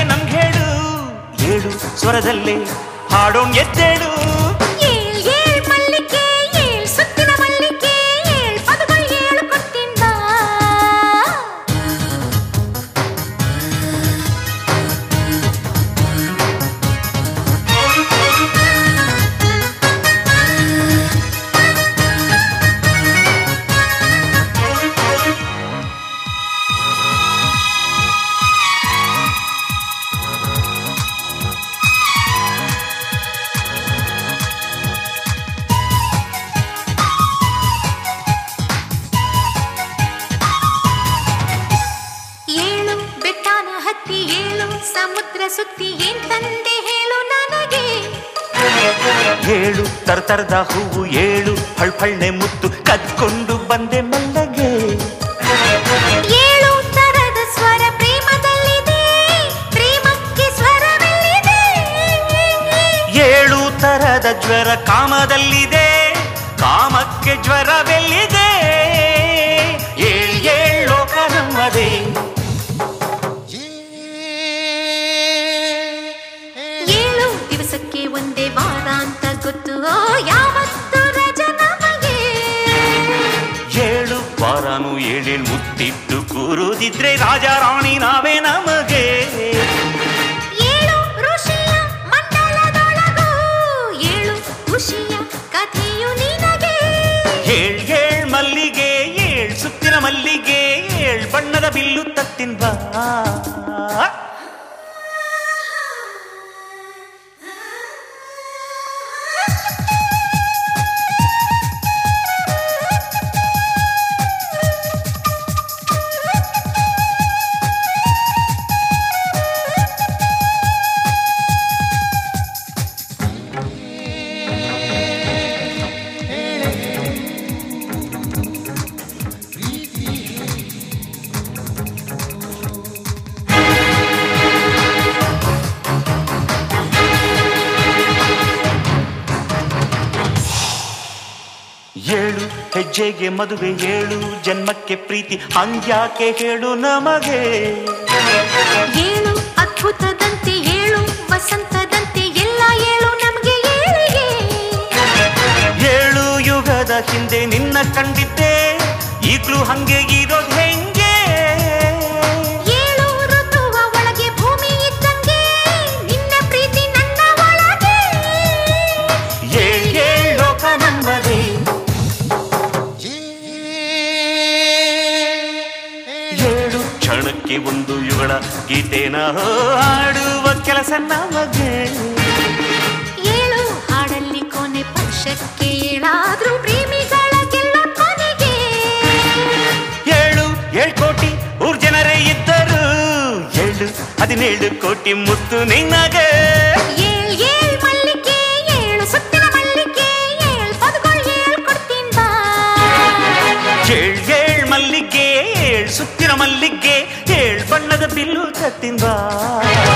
ನಮ್ಗೆ ಹೇಳು ಏಳು ಸ್ವರದಲ್ಲೇ ಹಾಡೋಣ್ ಎದ್ದೇಳು ಏಳ್ ಏಳ್ ಮಲ್ಲಿಗೆ ಏಳ್ ಸುತ್ತಿನ ಮಲ್ಲಿಗೆ ಏಳ್ ಪದಗಳು ಏಳು ಕೊಡ್ತೀನಿ ಬಾ ಏಳು ಬೆಟ್ಟಾನ ಹತ್ತಿ ಏಳು ಸಮುದ್ರ ಸುತ್ತಿ ಏನ್ ತಂದೆ ಹೇಳು ನನಗೆ ಏಳು ತರ್ತರದ ಹೂವು ಏಳು ಹಳ್ಪಳ್ಳೆ ಮುತ್ತು ಕದ್ಕೊಂಡು ಬಂದೆ ಮೆಲ್ಲಗೆ ಏಳು ತರದ ಸ್ವರ ಪ್ರೇಮದಲ್ಲಿದೆ ಪ್ರೇಮಕ್ಕೆ ಸ್ವರವೆಲ್ಲಿದೆ ಏಳು ತರದ ಜ್ವರ ಕಾಮದಲ್ಲಿದೆ ಕಾಮಕ್ಕೆ ಜ್ವರವೆಲ್ಲಿದೆ ಏಳ್ ಏಳ್ ಲೋಕ ನಮ್ಮದೇ ಏಳು ದಿವಸಕ್ಕೆ ಒಂದೇ ವಾರ ಅಂತ ಗೊತ್ತು ಓ ಯಾವತ್ತು ರಜ ನಮಗೆ ಏಳು ವಾರನು ಏಳೇಳ್ ಮುತ್ತಿಟ್ಟು ಕೂರುದಿದ್ರೆ ರಾಜ ರಾಣಿ ನಾವೇ ನಮಗೆ ಏಳು ಋಷಿಯ ಮಂಡಲದೊಳಗೂ ಏಳು ಖುಷಿಯ ಕಥೆಯು ನಿನಗೆ ಏಳ್ ಏಳ್ ಮಲ್ಲಿಗೆ ಏಳ್ ಸುತ್ತಿನ ಮಲ್ಲಿಗೆ ಏಳ್ ಬಣ್ಣದ ಬಿಲ್ಲು ತತ್ತಿನ್ ಬಾ ಏಳು ಹೆಜ್ಜೆಗೆ ಮದುವೆ ಏಳು ಜನ್ಮಕ್ಕೆ ಪ್ರೀತಿ ಹಂಗ್ಯಾಕೆ ಹೇಳು ನಮಗೆ ಏಳು ಅದ್ಭುತದಂತೆ ಏಳು ವಸಂತದಂತೆ ಎಲ್ಲ ಏಳು ನಮಗೆ ಏಳಿಗೆ ಏಳು ಯುಗದ ಹಿಂದೆ ನಿನ್ನ ಕಂಡಿದ್ದೆ ಈಗ್ಲೂ ಹಂಗೆ ಇರೋದ್ ಹೆಂಗೆ ಏಳು ಋತುವ ಒಳಗೆ ಭೂಮಿ ಇದ್ದಂಗೆ ನಿನ್ನ ಪ್ರೀತಿ ನನ್ನ ಒಳಗೆ ಏಳ್ ಏಳ್ ಲೋಕ ನಮ್ಮದೇ ಏಳು ಕ್ಷಣಕ್ಕೆ ಒಂದು ಯುಗಳ ಗೀತೆನ ಹಾಡುವ ಕೆಲಸ ನಮಗೆ ಏಳು ಹಾಡಲ್ಲಿ ಕೊನೆ ಪಕ್ಷಕ್ಕೆ ಏಳಾದ್ರೂ ಪ್ರೇಮಿಗಳ ಗೆಲ್ಲ ಕೊನೆಗೆ ಏಳು ಏಳ್ ಕೋಟಿ ಊರ್ ಜನರೇ ಇದ್ದರು ಏಳು ಹದಿನೇಳು ಕೋಟಿ ಮುತ್ತು ನಿನ್ನಗೆ ಏಳ್ ಏಳ್ ಮಲ್ಲಿಗೆ ಏಳು ಸುತ್ತಿನ ಮಲ್ಲಿಗೆ ಏಳ್ ಪದಗಳು ಏಳ್ ಕೊಡ್ತೀನಿ ಬಾ ಏಳ್ ಏಳ್ ಮಲ್ಲಿಗೆ ಏಳ್ ಸುತ್ತಿನ ಮಲ್ಲಿಗೆ ಏಳ್ ಬಣ್ಣದ ಬಿಲ್ಲು ತತ್ತಿಂದ